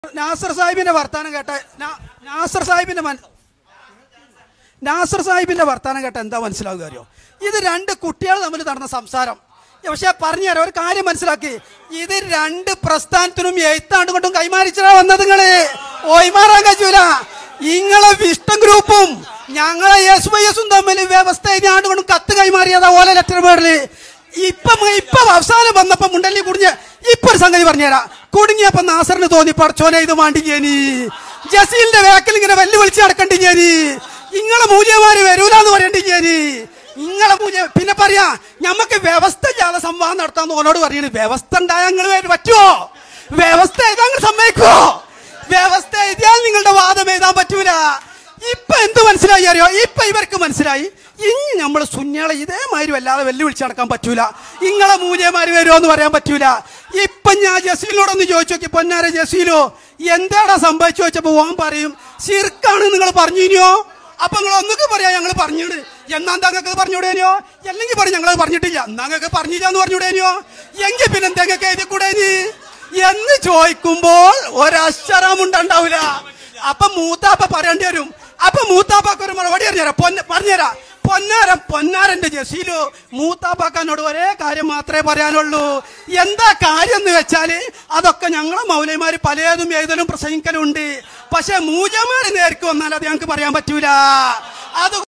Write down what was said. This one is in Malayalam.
നാസർ സാഹിബിന്റെ വർത്താനം കേട്ട നാ- നാസർ സാഹിബിന്റെ മൻ നാസർ സാഹിബിന്റെ വർത്താനം കേട്ട എന്താ മനസ്സിലാവുക അറിയോ ഇത് രണ്ട് കുട്ടികൾ തമ്മിൽ നടന്ന സംസാരം പക്ഷെ പറഞ്ഞുതരാം ഒരു കാര്യം മനസ്സിലാക്കി ഇത് രണ്ട് പ്രസ്ഥാനത്തിനും എഴുത്താണ്ട് കൊണ്ടും കൈമാറിച്ചാ വന്നത് നിങ്ങള് ഒയ്മാറാൻ കഴിയൂല ഇങ്ങളെ വിഷ്ടം ഗ്രൂപ്പും ഞങ്ങളെ എസ് വൈ എസും തമ്മിൽ വ്യവസ്ഥ എഴുതിയാണ്ട് കൊണ്ടും കത്ത് കൈമാറിയതാ ഓല ലെറ്റർ പേരില് ഇപ്പൊ ഇപ്പൊ അവസാനം വന്നപ്പോ മുണ്ടല്ലി കുടുങ്ങിയ ഇപ്പൊ ഒരു സംഗതി പറഞ്ഞുതരാം കുടുങ്ങിയപ്പോ നാസറിന് തോന്നി പടച്ചോനെ ഇത് മാണ്ടി ഞാനി ജസീലിന്റെ വേക്കിൽ ഇങ്ങനെ വെല്ലു വിളിച്ച് നടക്കണ്ടി ഞാനി ഇങ്ങളെ മൂല്യമാര് വരൂലെന്ന് പറയണ്ടി ഞാനി ഇങ്ങളെ മൂല്യം പിന്നെ പറയാ ഞമ്മക്ക് വ്യവസ്ഥ ഇല്ലാതെ സംവാദം നടത്താന്ന് ഓനോട് പറയണ് വ്യവസ്ഥ ഉണ്ടായാൽ നിങ്ങൾ പറ്റുമോ വ്യവസ്ഥ എഴുതാൻ നിങ്ങൾ സമ്മതിക്കുവോ വ്യവസ്ഥ എഴുതിയാൽ നിങ്ങളുടെ വാദം എഴുതാൻ പറ്റൂല ഇപ്പൊ എന്ത് മനസ്സിലായി അറിയോ ഇപ്പൊ ഇവർക്ക് മനസ്സിലായി ഇനി നമ്മൾ സുന്യാളെ ഇതേമാതിരി വല്ലാതെ വെല്ലുവിളിച്ച് നടക്കാൻ പറ്റൂല ഇങ്ങളെ മൂല്യമാര് വരുമോ എന്ന് പറയാൻ പറ്റൂല ഇപ്പൊ ഞാൻ ജസീലിനോടൊന്ന് ചോദിച്ചു നോക്കി പൊന്നാര ജസീലോ എന്താടാ സംഭവിച്ചു ചോദിച്ചപ്പോ ഓൻ പറയും ശിർക്കാണ് നിങ്ങൾ പറഞ്ഞിനിയോ അപ്പൊ നിങ്ങൾ ഒന്നൊക്കെ പറയാ ഞങ്ങൾ പറഞ്ഞിട് എന്നാ നിങ്ങൾക്ക് പറഞ്ഞുവിടേനിയോ അല്ലെങ്കിൽ പറയും ഞങ്ങൾ പറഞ്ഞിട്ടില്ല എന്നാ നിങ്ങൾക്ക് പറഞ്ഞില്ല എന്ന് പറഞ്ഞുവിടേനിയോ എങ്കിൽ പിന്നെ എന്തെങ്കിലും എഴുതി കൂടേനി എന്ന് ചോദിക്കുമ്പോൾ ഒരക്ഷരമുണ്ടാവില്ല അപ്പൊ മൂത്താപ്പ പറയേണ്ടി വരും അപ്പൊ മൂത്താപ്പാക്ക് ഒരു മറുപടി പറഞ്ഞുതരാം പൊന്ന പറഞ്ഞുതരാം പൊന്നാരം പൊന്നാരന്റെ ജസീലു മൂത്താപ്പാക്കാനോട് ഒരേ കാര്യം മാത്രമേ പറയാനുള്ളൂ എന്താ കാര്യം എന്ന് വെച്ചാല് അതൊക്കെ ഞങ്ങളെ മൗലൈമാര് പലതും എഴുതലും പ്രസംഗിക്കലും ഉണ്ട് പക്ഷെ മൂജമാര് നേർക്ക് വന്നാൽ അത് ഞങ്ങൾക്ക് പറയാൻ പറ്റൂല അത്